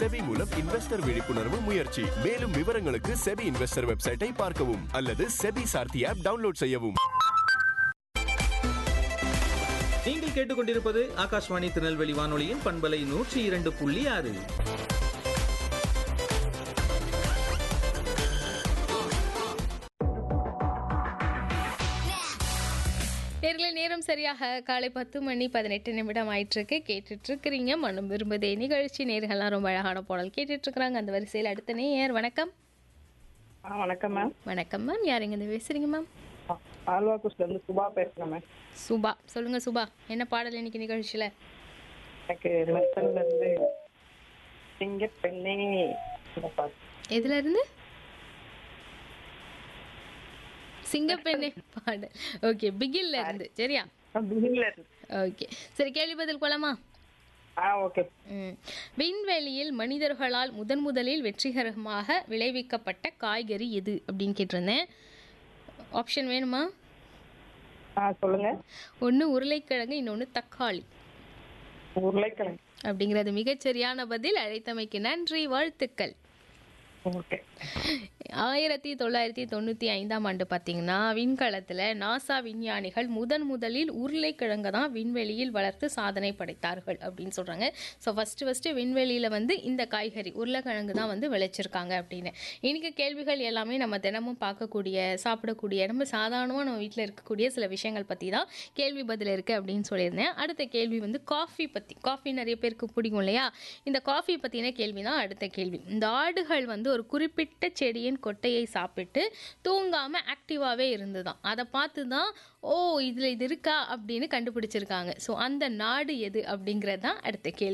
SEBI மூலம் investor விழிப்புணர்வு முயற்சி மேலும் விவரங்களுக்கு செபி இன்வெஸ்டர் வெப்சைட்டை பார்க்கவும் அல்லது செபி சார்த்தி ஆப் டவுன்லோட் செய்யவும் நீங்கள் கேட்டுக்கொண்டிருப்பது ஆகாஷ்வாணி திருநெல்வேலி வானொலியின் பண்பலை நூற்றி இரண்டு புள்ளி ஆறு நேர்களை நேரம் சரியாக காலை பத்து மணி பதினெட்டு நிமிடம் ஆயிட்டிருக்கு கேட்டுட்டு இருக்கிறீங்க மனம் விரும்புதே நிகழ்ச்சி நேர்கள்லாம் ரொம்ப அழகான பாடல் கேட்டுட்டு இருக்கிறாங்க அந்த வரிசையில் அடுத்த நேயர் வணக்கம் ஆ வணக்கம் மேம் வணக்கம் மேம் யார் இருந்து பேசுறீங்க மேம் ஆல்வாக்குஸ்ல இருந்து சுபா பேசுறேன் மேம் சுபா சொல்லுங்க சுபா என்ன பாடல் இன்னைக்கு நிகழ்ச்சியில எனக்கு மெத்தன்ல இருந்து சிங்க பெண்ணே இந்த பாட்டு எதுல இருந்து சிங்கப்பெண்ணே பாடல் ஓகே பிகில்ல இருந்து சரியா ஆ, பிகில்ல இருந்து ஓகே சரி கேள்வி பதில் கொள்ளமா ஆ ஓகே ம். விண்வெளியில் மனிதர்களால் முதன் முதலில் வெற்றிகரமாக விளைவிக்கப்பட்ட காய்கறி எது அப்படின்னு கேட்டிருந்தேன் ஆப்ஷன் வேணுமா ஆ சொல்லுங்க ஒன்று உருளைக்கிழங்கு இன்னொன்று தக்காளி உருளைக்கிழங்கு அப்படிங்கிறது மிகச்சரியான பதில் அழைத்தமைக்கு நன்றி வாழ்த்துக்கள் ஓகே ஆயிரத்தி தொள்ளாயிரத்தி தொண்ணூற்றி ஐந்தாம் ஆண்டு பார்த்தீங்கன்னா விண்கலத்தில் நாசா விஞ்ஞானிகள் முதன் முதலில் உருளைக்கிழங்கை தான் விண்வெளியில் வளர்த்து சாதனை படைத்தார்கள் அப்படின்னு சொல்கிறாங்க ஸோ ஃபஸ்ட்டு ஃபஸ்ட்டு விண்வெளியில் வந்து இந்த காய்கறி உருளைக்கிழங்கு தான் வந்து விளைச்சிருக்காங்க அப்படின்னு இன்னைக்கு கேள்விகள் எல்லாமே நம்ம தினமும் பார்க்கக்கூடிய சாப்பிடக்கூடிய நம்ம சாதாரணமாக நம்ம வீட்டில் இருக்கக்கூடிய சில விஷயங்கள் பற்றி தான் கேள்வி பதில் இருக்குது அப்படின்னு சொல்லியிருந்தேன் அடுத்த கேள்வி வந்து காஃபி பற்றி காஃபி நிறைய பேருக்கு பிடிக்கும் இல்லையா இந்த காஃபி பற்றின கேள்வி தான் அடுத்த கேள்வி இந்த ஆடுகள் வந்து ஒரு குறிப்பிட்ட செடியின் கொட்டையை சாப்பிட்டு தூங்காமல் ஆக்டிவாகவே இருந்துதான் அதை பார்த்து தான் ஓ இதில் இது இருக்கா அப்படின்னு கண்டுபிடிச்சிருக்காங்க ஸோ அந்த நாடு எது அப்படிங்கிறது தான் அடுத்த கேள்வி